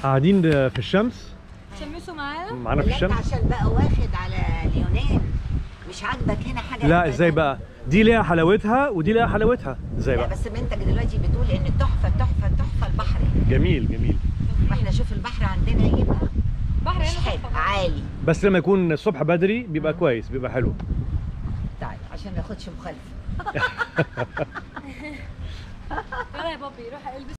قاعدين في الشمس شمسوا معانا معانا في ولا انت الشمس عشان بقى واخد على اليونان مش عاجبك هنا حاجه لا أبداً. ازاي بقى دي ليها حلاوتها ودي ليها حلاوتها ازاي لا بقى بس انت دلوقتي بتقول ان التحفه التحفه التحفه البحر جميل جميل واحنا شوف البحر عندنا ايه بقى بحر مش هنا حلو تحفة. عالي بس لما يكون الصبح بدري بيبقى كويس بيبقى حلو طيب عشان ما ياخدش مخالفه يلا يا بابي روح البس